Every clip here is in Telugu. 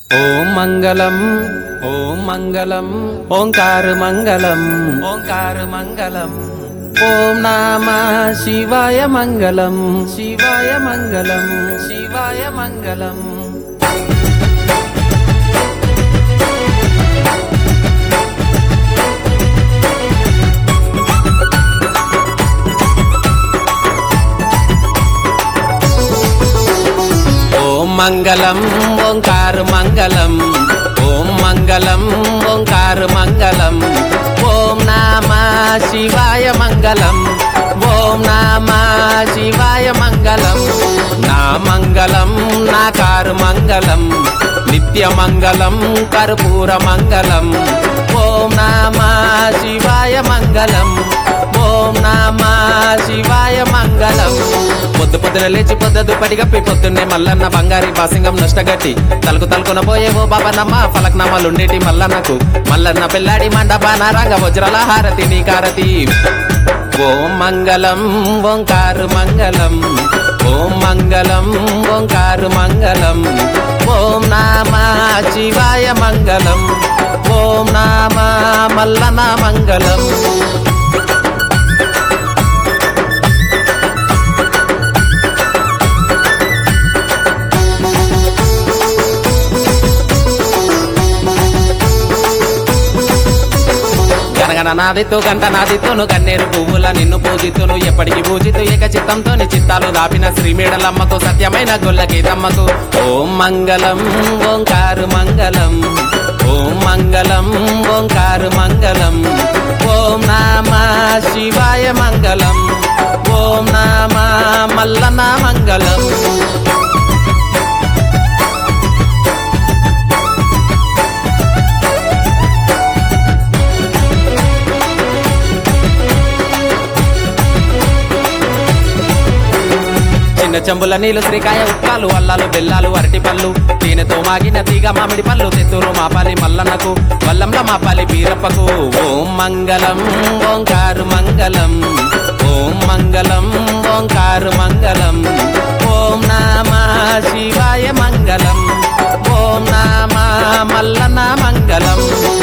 ఓం మంగళం ఓం మంగళం ఓంకార మంగళం ఓంకార మంగళం ఓం నామ శివాయ మంగళం శివాయ మంగళం శివాయ మంగళం ఓం మంగళం ఓంకార మంగళం ఓం మంగళం ఓంకార మంగళం ఓం నామ శివాయ మంగళం ఓం నామ శివాయ మంగళం నా మంగళం నా కారు మంగళం నిత్య మంగళం కర్పూర మంగళం ఓం నామ శివాయ మంగళం ఓం నామ శివాయ మంగళం పొద్దు పొద్దున లేచి పొద్దు పడిగప్పి పొద్దున్నే మల్లన్న బంగారి బాసింగం నష్టగట్టి తలకు తలుకున పోయే ఓ బాబనమ్మ ఫలక్నామాలుండేటి మల్లన్నకు మల్లన్న పిల్లాడి మండపాన రంగ వజ్రల హారతి నీ కారతి ఓం మంగళం ఓంకారు మంగళం ఓం మంగళం ఓంకారు మంగళం ఓం నామ శివాయ మంగళం ఓం నామ మల్లన మంగళం గనగన నాదితో గంట నాదితోను కన్నేరు పువ్వుల నిన్ను పూజితును ఎప్పటికి పూజితు ఏక చిత్తంతో చిత్తాలు దాపిన శ్రీమేడలమ్మకు సత్యమైన గొల్లకి తమ్మకు ఓం మంగళం ఓంకారు మంగళం ఓం మంగళం ఓంకారు మంగళం ఓం నామ శివాయ మంగళం ఓం నామ మల్లన మంగళం చిన్న చెంబుల నీళ్లు శ్రీకాయ ఉప్పాలు అల్లాలు బెల్లాలు అరటి పళ్ళు తేనెతో మాగిన తీగ మామిడి పళ్ళు తెత్తురు మాపాలి మల్లన్నకు వల్లంల మాపాలి బీరప్పకు ఓం మంగళం ఓంకారు మంగళం ఓం మంగళం ఓంకారు మంగళం ఓం నామ శివాయ మంగళం ఓం నామ మల్లన మంగళం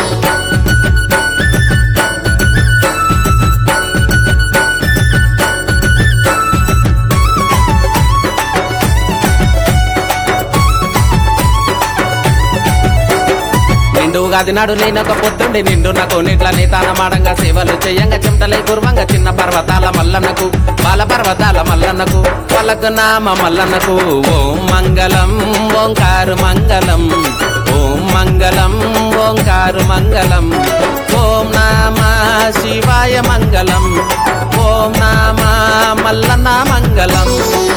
నిండుగా నాడు నేనొక పొత్తుండి నిండు నాకు నీట్ల నేతాన మాడంగా సేవలు చెయ్యంగా చెమటలై కుర్వంగా చిన్న పర్వతాల మల్లన్నకు బాల పర్వతాల మల్లన్నకు పలక నామ మల్లన్నకు ఓం మంగళం ఓంకారు మంగళం ఓం మంగళం ఓంకారు మంగళం ఓం నామ శివాయ మంగళం ఓం నామ మల్లన్న మంగళం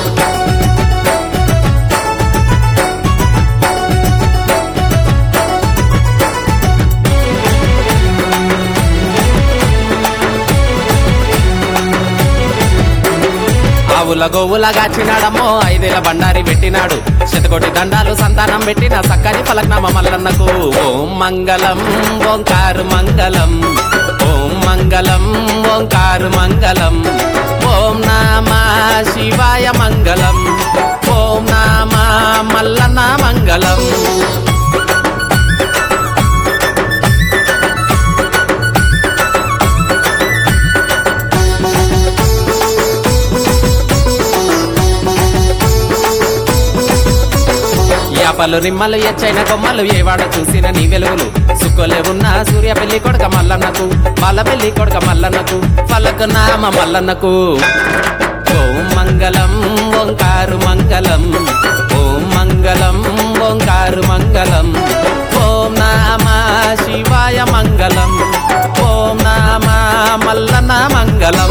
ఆవుల గోవుల గాచినాడమ్మో ఐదేల బండారి పెట్టినాడు శతకోటి దండాలు సంతానం పెట్టిన సక్కని ఫలక్నామ మల్లన్నకు ఓం మంగళం ఓంకారు మంగళం ఓం మంగళం ఓంకారు మంగళం ఓం నామ శివాయ మంగళం ఓం నామ మల్లన్న మంగళం యాపలు నిమ్మలు ఎచ్చైన కొమ్మలు ఏవాడ చూసిన నీ వెలుగులు సుక్కలే ఉన్న సూర్య పెళ్లి కొడక మల్లన్నకు బాల పెళ్లి కొడక మల్లన్నకు పలక నామ మల్లన్నకు ఓం మంగళం ఓంకారు మంగళం ఓం మంగళం ఓంకారు మంగళం ఓం నామ శివాయ మంగళం ఓం నామ మల్లన మంగళం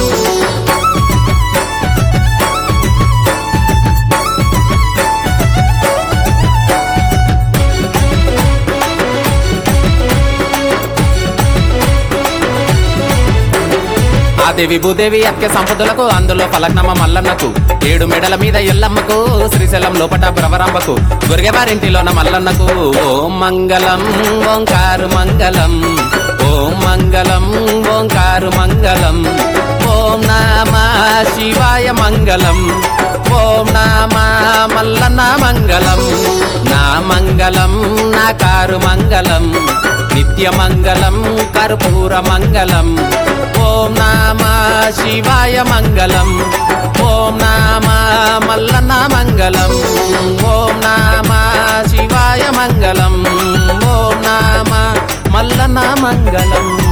ఆదేవి భూదేవి అత్య సంపదలకు అందులో ఫలక్నమ మల్లన్నకు ఏడు మెడల మీద ఎల్లమ్మకు శ్రీశైలం లోపట భ్రవరాంబకు గురిగవారింటిలోన మల్లన్నకు ఓం మంగళం ఓంకారు మంగళం ఓం మంగళం ఓంకారు మంగళం ఓం నామ శివాయ మంగళం ఓం నామ మల్లన్న మంగళం నా మంగళం నా కారు మంగళం నిత్య మంగళం కర్పూర మంగళం ఓం నామ శివాయ మంగళం ఓం నామ మల్లన్న మంగళం ఓం నామ శివాయ మంగళం ఓం నామ మల్లన్న మంగళం